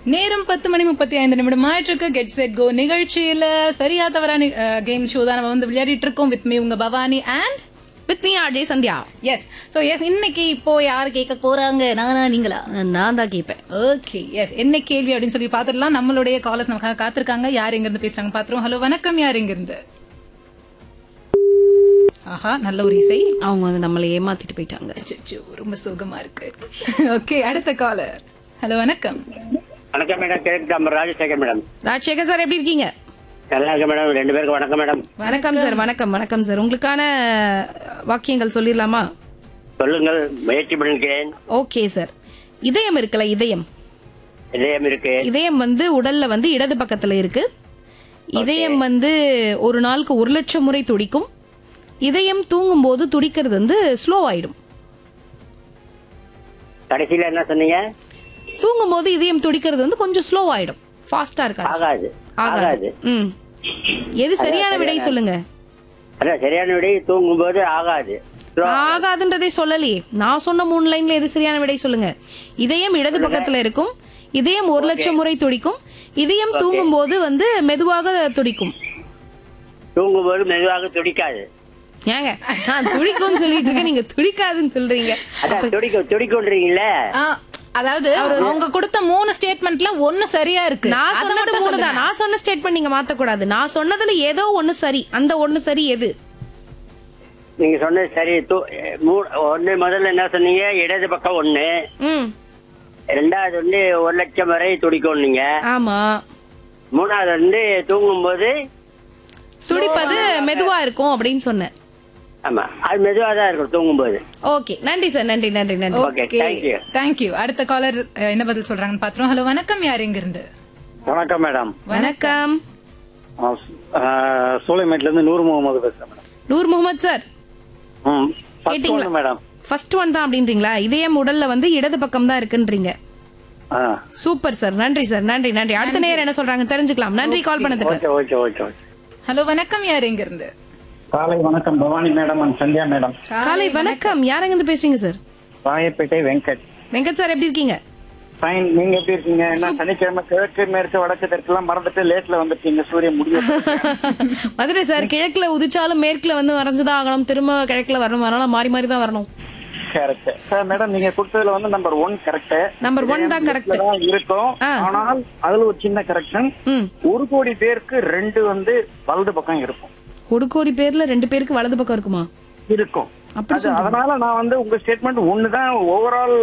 நேரம் பத்து மணி முப்பத்தி ஐந்து நிமிடம் ஆயிட்டு கெட் செட் கோ நிகழ்ச்சியில சரியா தவறான கேம் ஷோ தான் நம்ம வந்து விளையாடிட்டு இருக்கோம் வித் மீ உங்க Bhavani and with me RJ Sandhya yes so yes இன்னைக்கு இப்போ யார் கேட்க போறாங்க நானா நீங்களா நான் தான் கேட்பேன் ஓகே எஸ் என்ன கேள்வி அப்படின்னு சொல்லி பாத்துடலாம் நம்மளுடைய காலர்ஸ் நமக்காக காத்திருக்காங்க யார் எங்க இருந்து பேசுறாங்க பாத்துருவோம் ஹலோ வணக்கம் யார் எங்க இருந்து ஆஹா நல்ல ஒரு இசை அவங்க வந்து நம்மளை ஏமாத்திட்டு போயிட்டாங்க அச்சச்சோ, ரொம்ப சுகமா இருக்கு ஓகே அடுத்த காலர் ஹலோ வணக்கம் வணக்கம் மேடம் கிழக்கு நம்ம ராஜசேகர் மேடம் ராஜசேகர் சார் எப்படி இருக்கீங்க நல்லா இருக்கு மேடம் ரெண்டு பேருக்கு வணக்கம் மேடம் வணக்கம் சார் வணக்கம் வணக்கம் சார் உங்களுக்கான வாக்கியங்கள் சொல்லிடலாமா சொல்லுங்கள் முயற்சி பண்ணிருக்கேன் ஓகே சார் இதயம் இருக்குல்ல இதயம் இதயம் இருக்கு இதயம் வந்து உடல்ல வந்து இடது பக்கத்துல இருக்கு இதயம் வந்து ஒரு நாளுக்கு ஒரு லட்சம் முறை துடிக்கும் இதயம் தூங்கும் போது துடிக்கிறது வந்து ஸ்லோ ஆயிடும் கடைசியில என்ன சொன்னீங்க தூங்கும் போது இதயம் துடிக்கிறது வந்து கொஞ்சம் ஸ்லோ ஆயிடும் ஃபாஸ்டா இருக்காது ஆகாது ஆகாது ஆகாது ம் எது சரியான விடை சொல்லுங்க அதான் சரியான விடை தூங்கும் போது ஆகாது Slow- ஆகாதுன்றதே சொல்லலையே நான் சொன்ன மூணு லைன்ல எது சரியான விடை சொல்லுங்க இதயம் இடது பக்கத்துல இருக்கும் இதயம் ஒரு லட்சம் முறை துடிக்கும் இதயம் தூங்கும் போது வந்து மெதுவாக துடிக்கும் தூங்கும் போது மெதுவாக துடிக்காது ஏங்க நான் துடிக்கும்னு சொல்லிட்டு இருக்கேன் நீங்க துடிக்காதுன்னு சொல்றீங்க அதான் துடிக்க துடிக்கொன்றீங்களே ஆ, அதாவது அவங்க கொடுத்த மூணு ஸ்டேட்மெண்ட்ல ஒன்னு சரியா இருக்கு நான் அத சொன்னது மட்டும் மூணு சொல்லுங்க. தான் நான் சொன்ன ஸ்டேட்மெண்ட் நீங்க மாத்த கூடாது நான் சொன்னதுல ஏதோ ஒண்ணு சரி அந்த ஒண்ணு சரி எது நீங்க சொன்னது சரி தூ- மூ- ஒண்ணு முதல்ல என்ன சொன்னீங்க இடது பக்கம் ஒண்ணு ம் ரெண்டாவது வந்து ஒரு லட்சம் வரை துடிக்கும் நீங்க ஆமா மூணாவது வந்து தூங்கும் போது துடிப்பது மெதுவா இருக்கும் அப்படின்னு சொன்னேன் ஆமா அது மெதுவா தான் இருக்கும் தூங்கும் போது ஓகே நன்றி சார் நன்றி நன்றி நன்றி Okay, okay thank you. Thank you அடுத்த காலர் என்ன பதில் சொல்றாங்கன்னு பாத்துருவோம் ஹலோ வணக்கம் யார் எங்க இருந்து வணக்கம் மேடம் வணக்கம் சூளைமேட்ல இருந்து நூறு முகமது பேசுறேன் மேடம் நூர் முகமது சார் ம் first கேட்டீங்களா? one மேடம் ஃபர்ஸ்ட் ஒன் தான் அப்படின்றீங்களா இதயம் உடல்ல வந்து இடது பக்கம் தான் இருக்குன்றீங்க ஆ சூப்பர் சார் நன்றி சார் நன்றி நன்றி அடுத்த நேரம் என்ன சொல்றாங்க தெரிஞ்சுக்கலாம் நன்றி கால் பண்ணதுக்கு okay okay okay okay hello வணக்கம் யார் எங்க இருந்து காலை வணக்கம் Bhavani madam and Sandhya madam காலை வணக்கம் யாரங்க இருந்து பேசுறீங்க சார் ராயப்பேட்டை வெங்கட் வெங்கட் சார் எப்படி இருக்கீங்க ஃபைன் நீங்க எப்படி இருக்கீங்க என்ன சனிக்கிழமை கிழக்கு மேற்கு வடக்கு தெற்குலாம் மறந்துட்டு லேட்ல வந்துட்டீங்க சூரியன் முடியும் மதுரை சார் கிழக்குல உதிச்சாலும் மேற்குல வந்து வரைஞ்சுதான் ஆகணும் திரும்ப கிழக்குல வரணும் அதனால மாறி மாறி தான் வரணும் கரெக்ட் சார் மேடம் நீங்க கொடுத்ததுல வந்து number one correct number one தான் கரெக்ட் தான் இருக்கும் ஆ. ஆனால் அதுல ஒரு சின்ன கரெக்ஷன் ம் ஒரு கோடி பேருக்கு ரெண்டு வந்து வலது பக்கம் இருக்கும் ஒரு கோடி பேர்ல ரெண்டு பேருக்கு வலது பக்கம் இருக்குமா இருக்கும் அப்படி அது அதனால நான் வந்து உங்க ஸ்டேட்மெண்ட் ஒண்ணுதான் ஓவரால்